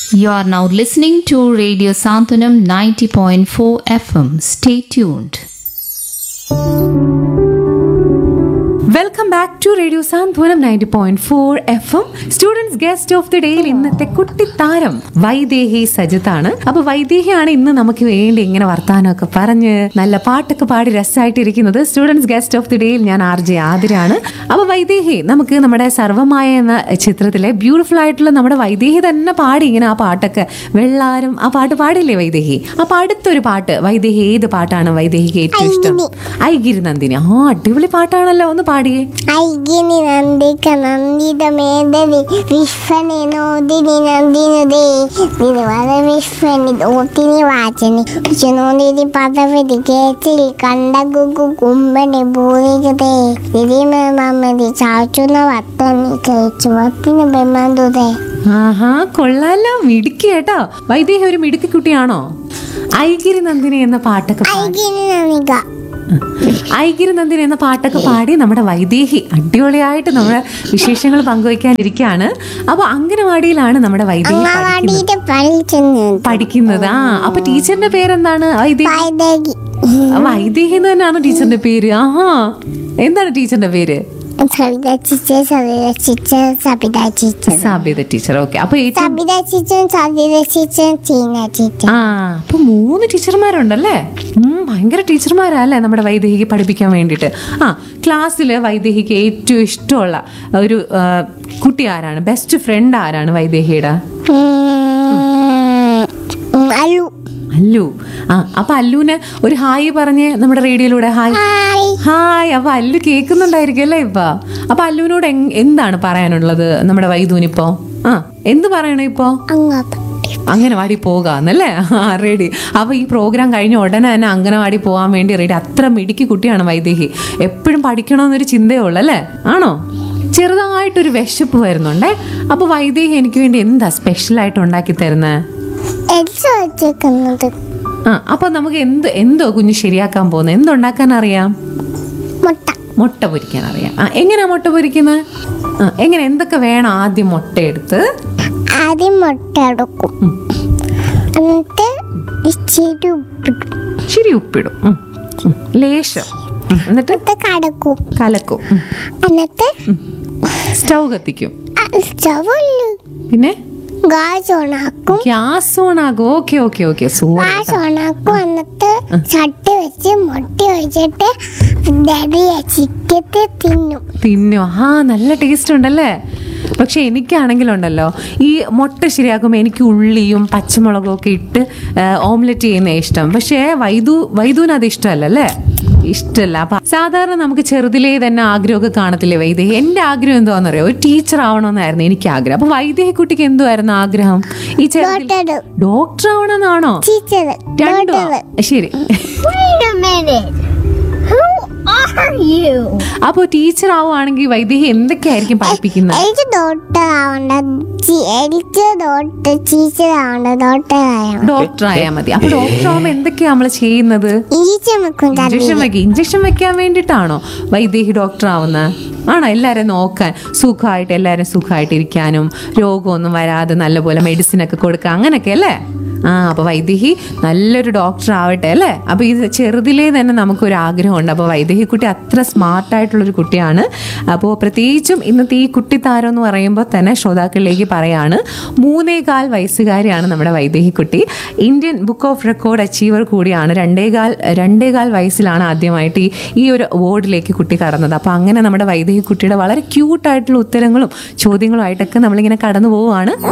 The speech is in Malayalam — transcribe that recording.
You are now listening to Radio Santanam 90.4 FM. Stay tuned. Welcome back to radio Santhwanam ninety point four F M students guest of the ഡേയിൽ ഇന്നത്തെ കുട്ടിത്താരം വൈദേഹി സജിത്താണ് അപ്പൊ വൈദേഹിയാണ് ഇന്ന് നമുക്ക് വേണ്ടി ഇങ്ങനെ വർത്താനമൊക്കെ പറഞ്ഞ് നല്ല പാട്ടൊക്കെ പാടി രസമായിട്ടിരിക്കുന്നത് സ്റ്റുഡൻസ് ഗസ്റ്റ് ഓഫ് ദി ഡേയിൽ ഞാൻ ആർ ജെ ആതിരാണ് അപ്പൊ വൈദേഹി നമുക്ക് നമ്മുടെ സർവമായ എന്ന ചിത്രത്തിലെ ബ്യൂട്ടിഫുൾ ആയിട്ടുള്ള നമ്മുടെ വൈദേഹി തന്നെ പാടി ഇങ്ങനെ ആ പാട്ടൊക്കെ വെള്ളാരം ആ പാട്ട് പാടില്ലേ വൈദേഹി അപ്പൊ അടുത്തൊരു പാട്ട് വൈദേഹി ഏത് പാട്ടാണ് വൈദേഹിക്ക് ഏറ്റവും ഇഷ്ടം ഐഗിരി നന്ദിനി ആ അടിപൊളി പാട്ടാണല്ലോ ഒന്ന് പാടിയേ ഐകിനി നന്ദിക നന്ദിത മേധവി വിശ്വനി നോദിനി നന്ദിനുദേ നിരുവത വിശ്വനി ദോത്തിനി വാചനി വിശ്വനോദിനി പദവതി കേച്ചിൽ കണ്ട ഗുഗു കുമ്പടി ഭൂരികതേ തിരിമ മമ്മതി ചാച്ചുന്ന വത്തനി കേച്ചു വത്തിന് ബെമ്മന്തുതേ ആഹാ കൊള്ളാലോ മിടുക്കി കേട്ടോ വൈദേഹി ഒരു മിടുക്കി കുട്ടിയാണോ ഐഗിരി നന്ദിനി എന്ന പാട്ടൊക്കെ പാടി ഐകിനി നന്ദിക ഐഗിരി നന്ദിനി എന്ന പാട്ടൊക്കെ പാടി നമ്മുടെ വൈദേഹി അടിപൊളിയായിട്ട് നമ്മുടെ വിശേഷങ്ങൾ പങ്കുവയ്ക്കാനിരിക്കുകയാണ് അപ്പൊ അംഗനവാടിയിലാണ് നമ്മുടെ വൈദേഹി പഠിക്കുന്നത് അങ്ങാടിയിട്ട് പഠിച്ചെന്ന് പഠിക്കുന്നത് ആ അപ്പൊ ടീച്ചറിന്റെ പേരെന്താണ് വൈദേഹി വൈദേഹി വൈദേഹി എന്ന് തന്നെയാണോ ടീച്ചറിന്റെ പേര് ആഹാ എന്താണ് ടീച്ചറിന്റെ പേര് Savitha teacher Savitha teacher Sabitha teacher Saabitha teacher okay അപ്പൊ ഏറ്റവും Sabitha teacher Savitha teacher Cheena teacher ആ അപ്പൊ മൂന്ന് ടീച്ചർമാരുണ്ടല്ലേ ഉം, ഭയങ്കര ടീച്ചർമാരാ അല്ലേ നമ്മുടെ വൈദേഹിക്ക് പഠിപ്പിക്കാൻ വേണ്ടിയിട്ട് ആ ക്ലാസ്സിൽ വൈദേഹിക്ക് ഏറ്റവും ഇഷ്ടമുള്ള ഒരു ആ, കുട്ടി ആരാണ് ബെസ്റ്റ് ഫ്രണ്ട് ആരാണ് വൈദേഹിയുടെ അല്ലു അല്ലു ആ അപ്പൊ അല്ലുവിന് ഒരു ഹായ് പറഞ്ഞ് നമ്മുടെ റേഡിയോയിലൂടെ ഹായ് ഹായ് ഹായ് അപ്പൊ അല്ലു കേൾക്കുന്നുണ്ടായിരിക്കും അല്ലേ ഇപ്പൊ അപ്പൊ അല്ലുവിനോട് എങ്- എന്താണ് പറയാനുള്ളത് നമ്മുടെ വൈദൂനിപ്പോ ആ എന്ത് പറയണോ ഇപ്പോ അങ്ങോട്ട് അംഗനവാടി പോകാന്നല്ലേ ആ റെഡി അപ്പൊ ഈ പ്രോഗ്രാം കഴിഞ്ഞ ഉടനെ തന്നെ അംഗനവാടി പോകാൻ വേണ്ടി റെഡി അത്ര മിടുക്കി കുട്ടിയാണ് വൈദേഹി എപ്പോഴും പഠിക്കണമെന്നൊരു ചിന്തയേ ഉള്ളൂ അല്ലേ ആണോ ചെറുതായിട്ടൊരു വിശപ്പ് വരുന്നുണ്ടേ അപ്പൊ വൈദേഹി എനിക്ക് വേണ്ടി എന്താ സ്പെഷ്യലായിട്ട് ഉണ്ടാക്കി തരുന്നത് എൽസ വെച്ചേക്കുന്നത് ആ അപ്പൊ നമുക്ക് എന്ത് എന്തോ കുഞ്ഞ് ശരിയാക്കാൻ പോകുന്നത് എന്തുണ്ടാക്കാൻ അറിയാം മുട്ട മുട്ട പൊരിക്കാൻ അറിയാം ആ എങ്ങനെയാ മുട്ട പൊരിക്കുന്നത് ആ എങ്ങനെ എന്തൊക്കെ വേണം ആദ്യം മുട്ട എടുത്ത് ആദ്യം മുട്ട എടുക്കും ഉം. എന്നിട്ട് ഇച്ചിരി ഉപ്പിടും ഇച്ചിരി ഉപ്പിടും ഉം, ഉം, ലേശം ഉം, എന്നിട്ട് എന്നിട്ട് കടക്കും കലക്കും ഉം, എന്നിട്ട് സ്റ്റൗ കത്തിക്കും സ്റ്റവല് പിന്നെ ഗ്യാസ് ഓണാക്കും ഗ്യാസ് ഓൺ ആകും okay okay okay super gas ഓണാക്കും എന്നിട്ട് ചട്ടി വെച്ച് മുട്ട ഒഴിച്ചിട്ട് ഡെറിയ ചിക്കത്ത് തിന്നും തിന്നു ആ നല്ല ടേസ്റ്റ് ഉണ്ടല്ലേ പക്ഷെ എനിക്കാണെങ്കിലുണ്ടല്ലോ ഈ മുട്ട ശരിയാക്കുമ്പോൾ എനിക്ക് ഉള്ളിയും പച്ചമുളകും ഒക്കെ ഇട്ട് ഓംലെറ്റ് ചെയ്യുന്ന ഇഷ്ടം പക്ഷേ വൈദു വൈദുവിന് അത് ഇഷ്ടമല്ലല്ലേ ഇഷ്ടമല്ല അപ്പൊ സാധാരണ നമുക്ക് ചെറുതിലേ തന്നെ ആഗ്രഹമൊക്കെ കാണത്തില്ലേ വൈദേഹി എന്റെ ആഗ്രഹം എന്താണെന്നറിയോ ഒരു ടീച്ചർ ആവണമെന്നായിരുന്നു എനിക്ക് ആഗ്രഹം അപ്പൊ വൈദേഹി കുട്ടിക്ക് എന്തുവായിരുന്നു ആഗ്രഹം ഈ ചെറുതിൽ ഡോക്ടർ ഡോക്ടർ ആവണമെന്നാണോ ടീച്ചർ രണ്ടോ ഡോക്ടർ ശരി Wait a minute. Who are you? അപ്പൊ ടീച്ചർ ആവുകയാണെങ്കിൽ വൈദേഹി എന്തൊക്കെയായിരിക്കും പഠിപ്പിക്കുന്നത് എനിക്ക് ഡോക്ടർ ആവണ്ട ചി- എനിക്ക് ഡോക്ടർ ടീച്ചർ ആവണ്ട ഡോക്ടർ ആവണം ഡോക്ടർ ആയാൽ മതി അപ്പൊ ഡോക്ടർ ആവുമ്പോ എന്തൊക്കെയാ നമ്മൾ ചെയ്യുന്നത് ഇഞ്ചക്ഷൻ വെക്കും ഇഞ്ചക്ഷൻ വെക്കുക ഇഞ്ചക്ഷൻ വെക്കാൻ വേണ്ടിയിട്ടാണോ വൈദേഹി ഡോക്ടർ ആവുന്നത് ആണോ എല്ലാവരും നോക്കാൻ സുഖമായിട്ട് എല്ലാവരും സുഖമായിട്ട് ഇരിക്കാനും രോഗമൊന്നും വരാതെ നല്ലപോലെ മെഡിസിൻ ഒക്കെ കൊടുക്കുക അങ്ങനെയൊക്കെ അല്ലേ ആ അപ്പൊ വൈദേഹി നല്ലൊരു ഡോക്ടർ ആവട്ടെ അല്ലേ അപ്പൊ ഇത് ചെറുതിലേ തന്നെ നമുക്കൊരു ആഗ്രഹമുണ്ട് അപ്പോൾ വൈദേഹി കുട്ടി അത്ര സ്മാർട്ടായിട്ടുള്ളൊരു കുട്ടിയാണ് അപ്പോൾ പ്രത്യേകിച്ചും ഇന്നത്തെ ഈ കുട്ടിത്താരം എന്ന് പറയുമ്പോൾ തന്നെ ശ്രോതാക്കളിലേക്ക് പറയാണ് മൂന്നേകാൽ വയസ്സുകാരിയാണ് നമ്മുടെ വൈദേഹി കുട്ടി Indian book of record achiever കൂടിയാണ് രണ്ടേകാൽ രണ്ടേകാൽ വയസ്സിലാണ് ആദ്യമായിട്ട് ഈ ഈ ഒരു അവാർഡിലേക്ക് കുട്ടി കടന്നത് അപ്പോൾ അങ്ങനെ നമ്മുടെ വൈദേഹി കുട്ടിയുടെ വളരെ ക്യൂട്ടായിട്ടുള്ള ഉത്തരങ്ങളും ചോദ്യങ്ങളുമായിട്ടൊക്കെ നമ്മളിങ്ങനെ കടന്നു പോവുകയാണ്